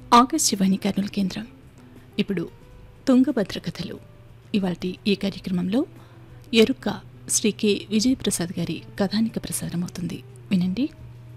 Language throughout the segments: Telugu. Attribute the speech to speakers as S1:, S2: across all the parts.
S1: ఆకాశవాణి కర్నూలు కేంద్రం ఇప్పుడు తుంగభద్ర కథలు ఇవాల్టి ఈ కార్యక్రమంలో ఎరుక్క శ్రీ కె విజయప్రసాద్ గారి కథానిక ప్రసారమవుతుంది వినండి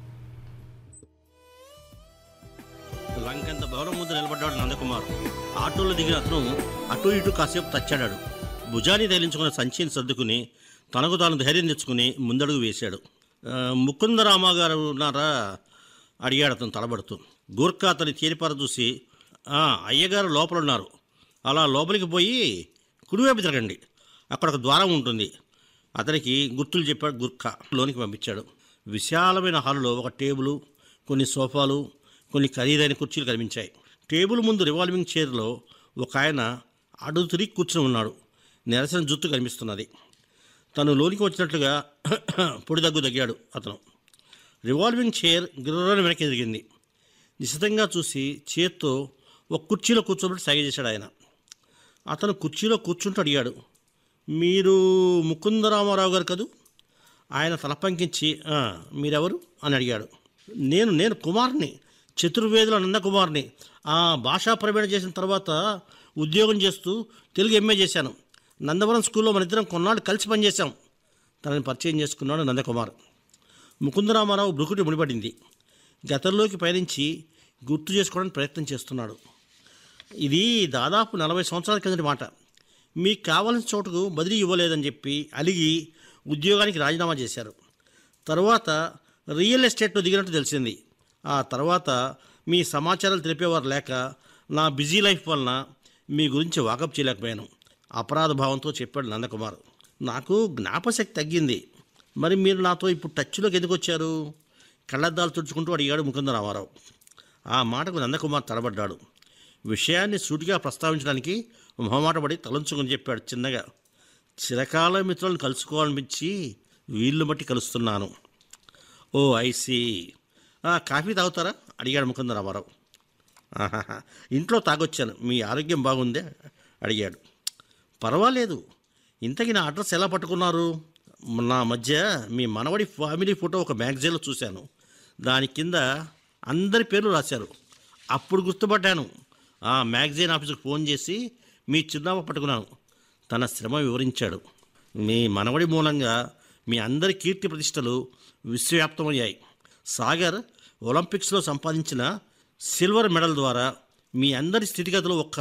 S2: లంకంత భవనం ముందు నిలబడ్డాడు నందకుమార్ ఆటోలో దిగిన అతను అటు ఇటు కాసేపు తచ్చాడాడు భుజాన్ని తేలించుకున్న సంచిని సర్దుకుని తనకు తాను ధైర్యం తెచ్చుకుని ముందడుగు వేశాడు ఆ, ముకుందరామ గారు ఉన్నారా అడిగాడు అతను తడబడుతూ గూర్ఖా అతని తేలిపార చూసి "ఆ, అయ్యగారు లోపల ఉన్నారు అలా లోపలికి పోయి కుడివైపు తిరగండి అక్కడ ఒక ద్వారం ఉంటుంది అతనికి గుర్తులు చెప్పాడు గుర్ఖా లోనికి పంపించాడు విశాలమైన హాలులో ఒక టేబుల్ కొన్ని సోఫాలు కొన్ని ఖరీదైన కుర్చీలు కనిపించాయి టేబుల్ ముందు రివాల్వింగ్ చైర్లో ఒక ఆయన అడుగు తిరిగి కూర్చుని ఉన్నాడు నెరసిన జుత్తు కనిపిస్తున్నది తను లోనికి వచ్చినట్లుగా పొడి దగ్గు తగ్గాడు అతను రివాల్వింగ్ చైర్ గిర్రని వెనక్కి ఎదిగింది నిశితంగా చూసి చేత్తో ఒక కుర్చీలో కూర్చోబెట్టి సాగి చేశాడు ఆయన అతను కుర్చీలో కూర్చుంటూ అడిగాడు మీరు ముకుందరామారావు గారు కదూ ఆయన తల పంకించి "ఆ, మీరెవరు అని అడిగాడు నేను నేను కుమార్ని చతుర్వేదుల నందకుమార్ని ఆ భాషా ప్రవీణ చేసిన తర్వాత ఉద్యోగం చేస్తూ తెలుగు ఎంఏ చేశాను నందవరం స్కూల్లో మన ఇద్దరం కొన్నాళ్ళు కలిసి పనిచేశాం తనని పరిచయం చేసుకున్నాడు నందకుమార్ ముకుందరామారావు బ్రుకుటి ముడిపడింది గతంలోకి పయనించి గుర్తు చేసుకోవడానికి ప్రయత్నం చేస్తున్నాడు ఇది దాదాపు నలభై సంవత్సరాల కిందటి మాట మీకు కావాల్సిన చోటుకు బదిలీ ఇవ్వలేదని చెప్పి అలిగి ఉద్యోగానికి రాజీనామా చేశారు తర్వాత రియల్ ఎస్టేట్లో దిగినట్టు తెలిసింది ఆ తర్వాత మీ సమాచారాలు తెలిపేవారు లేక నా బిజీ లైఫ్ వలన మీ గురించి వాకప్ చేయలేకపోయాను అపరాధ భావంతో చెప్పాడు నందకుమార్ నాకు జ్ఞాపశక్తి తగ్గింది మరి మీరు నాతో ఇప్పుడు టచ్లోకి ఎందుకు వచ్చారు కళ్ళద్దాలు తుడుచుకుంటూ అడిగాడు ముకుందరామారావు ఆ మాటకు నందకుమార్ తడబడ్డాడు విషయాన్ని సూటిగా ప్రస్తావించడానికి మొహమాటపడి తలంచుకొని చెప్పాడు చిన్నగా చిరకాల మిత్రులను కలుసుకోవాలనిపించి వీళ్ళు బట్టి కలుస్తున్నాను ఓ ఐసి కాఫీ తాగుతారా అడిగాడు ముకుందరామారావు ఆహాహా. ఇంట్లో తాగొచ్చాను మీ ఆరోగ్యం బాగుందే అడిగాడు పర్వాలేదు ఇంతకీ నా అడ్రస్ ఎలా పట్టుకున్నారు నా మధ్య మీ మనవడి ఫ్యామిలీ ఫోటో ఒక మ్యాగజైన్లో చూశాను దాని కింద అందరి పేర్లు రాశారు అప్పుడు గుర్తుపట్టాను ఆ మ్యాగజైన్ ఆఫీసుకు ఫోన్ చేసి మీ చిరునామా పట్టుకున్నాను తన శ్రమ వివరించాడు మీ మనవడి మూలంగా మీ అందరి కీర్తి ప్రతిష్టలు విశ్వవ్యాప్తమయ్యాయి సాగర్ ఒలింపిక్స్లో సంపాదించిన సిల్వర్ మెడల్ ద్వారా మీ అందరి స్థితిగతులు ఒక్క